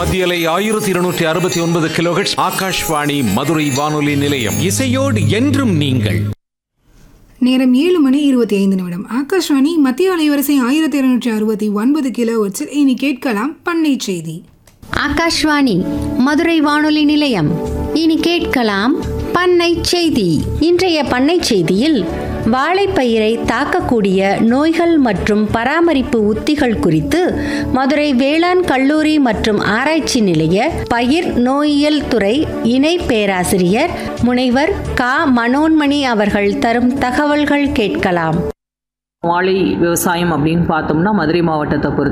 மத்தியலை ஆயிரத்தி இருநூற்றி அறுபத்தி ஒன்பது கிலோஹெட்ஸ் ஆகாஷ்வாணி மதுரை வானொலி நிலையம் இசையோடு என்றும் நீங்கள் நேரம் ஏழு மணி இருபத்தி ஐந்து நிமிடம் ஆகாஷ்வாணி மத்திய அலைவரிசை ஆயிரத்தி இருநூற்றி அறுபத்தி ஒன்பது கிலோ வச்சில் இனி கேட்கலாம் பண்ணை செய்தி ஆகாஷ்வாணி மதுரை வானொலி நிலையம் இனி கேட்கலாம் பண்ணை செய்தி இன்றைய பண்ணை செய்தியில் வாழைப்பயிரை தாக்கக்கூடிய நோய்கள் மற்றும் பராமரிப்பு உத்திகள் குறித்து மதுரை வேளாண் கல்லூரி மற்றும் ஆராய்ச்சி நிலைய பயிர் நோயியல் துறை இணை பேராசிரியர் முனைவர் கா மனோன்மணி அவர்கள் தரும் தகவல்கள் கேட்கலாம் வாழை விவசாயம் அப்படின்னு பார்த்தோம்னா மதுரை மாவட்டத்தை பொறுத்த